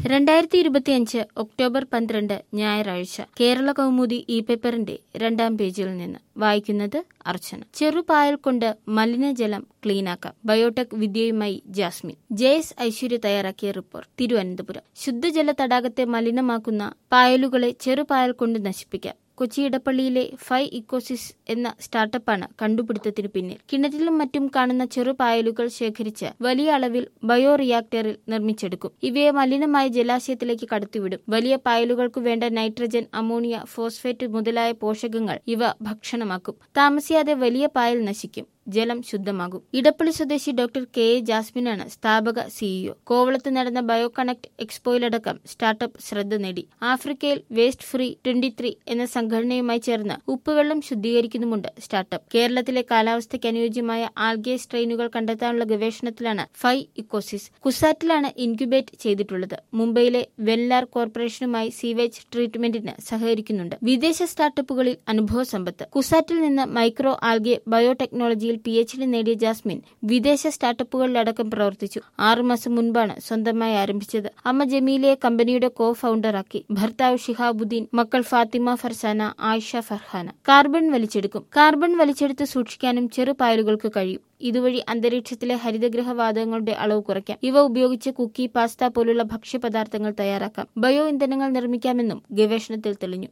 രണ്ടായിരത്തി ഇരുപത്തിയഞ്ച് ഒക്ടോബർ പന്ത്രണ്ട് ഞായറാഴ്ച കേരള കൗമുദി ഇ പേപ്പറിന്റെ രണ്ടാം പേജിൽ നിന്ന് വായിക്കുന്നത് അർച്ചന ചെറുപായൽ കൊണ്ട് മലിനജലം ക്ലീനാക്കാം ബയോടെക് വിദ്യയുമായി ജാസ്മിൻ ജെ എസ് ഐശ്വര്യ തയ്യാറാക്കിയ റിപ്പോർട്ട് തിരുവനന്തപുരം ശുദ്ധജല തടാകത്തെ മലിനമാക്കുന്ന പായലുകളെ ചെറുപായൽ കൊണ്ട് നശിപ്പിക്കാം കൊച്ചി ഇടപ്പള്ളിയിലെ ഫൈ ഇക്കോസിസ് എന്ന സ്റ്റാർട്ടപ്പാണ് കണ്ടുപിടുത്തത്തിന് പിന്നിൽ കിണറ്റിലും മറ്റും കാണുന്ന ചെറുപായലുകൾ ശേഖരിച്ച് വലിയ അളവിൽ ബയോ റിയാക്ടറിൽ നിർമ്മിച്ചെടുക്കും ഇവയെ മലിനമായ ജലാശയത്തിലേക്ക് കടത്തിവിടും വലിയ പായലുകൾക്കു വേണ്ട നൈട്രജൻ അമോണിയ ഫോസ്ഫേറ്റ് മുതലായ പോഷകങ്ങൾ ഇവ ഭക്ഷണമാക്കും താമസിയാതെ വലിയ പായൽ നശിക്കും ജലം ശുദ്ധമാകും ഇടപ്പള്ളി സ്വദേശി ഡോക്ടർ കെ എ ജാസ്മിനാണ് സ്ഥാപക സിഇഒ കോവളത്ത് നടന്ന ബയോ കണക്ട് എക്സ്പോയിലടക്കം സ്റ്റാർട്ടപ്പ് ശ്രദ്ധ നേടി ആഫ്രിക്കയിൽ വേസ്റ്റ് ഫ്രീ ട്വന്റി ത്രീ എന്ന സംഘടനയുമായി ചേർന്ന് ഉപ്പുവെള്ളം ശുദ്ധീകരിക്കുന്നുമുണ്ട് സ്റ്റാർട്ടപ്പ് കേരളത്തിലെ കാലാവസ്ഥയ്ക്ക് അനുയോജ്യമായ ആൽഗേ സ്ട്രെയിനുകൾ കണ്ടെത്താനുള്ള ഗവേഷണത്തിലാണ് ഫൈ ഇക്കോസിസ് കുസാറ്റിലാണ് ഇൻക്യുബേറ്റ് ചെയ്തിട്ടുള്ളത് മുംബൈയിലെ വെല്ലാർ കോർപ്പറേഷനുമായി സീവേജ് ട്രീറ്റ്മെന്റിന് സഹകരിക്കുന്നുണ്ട് വിദേശ സ്റ്റാർട്ടപ്പുകളിൽ അനുഭവ സമ്പത്ത് കുസാറ്റിൽ നിന്ന് മൈക്രോ ആൽഗെ ബയോടെക്നോളജിയിൽ പി എച്ച് ഡി നേടിയ ജാസ്മിൻ വിദേശ സ്റ്റാർട്ടപ്പുകളിലടക്കം പ്രവർത്തിച്ചു ആറുമാസം മുൻപാണ് സ്വന്തമായി ആരംഭിച്ചത് അമ്മ ജമീലയെ കമ്പനിയുടെ കോ ഫൗണ്ടറാക്കി ഭർത്താവ് ഷിഹാബുദ്ദീൻ മക്കൾ ഫാത്തിമ ഫർസാന ആയിഷ ഫർഹാന കാർബൺ വലിച്ചെടുക്കും കാർബൺ വലിച്ചെടുത്ത് സൂക്ഷിക്കാനും ചെറുപായലുകൾക്ക് കഴിയും ഇതുവഴി അന്തരീക്ഷത്തിലെ ഹരിതഗ്രഹവാതകങ്ങളുടെ അളവ് കുറയ്ക്കാം ഇവ ഉപയോഗിച്ച് കുക്കി പാസ്ത പോലുള്ള ഭക്ഷ്യപദാർത്ഥങ്ങൾ തയ്യാറാക്കാം ബയോ ഇന്ധനങ്ങൾ നിർമ്മിക്കാമെന്നും ഗവേഷണത്തിൽ തെളിഞ്ഞു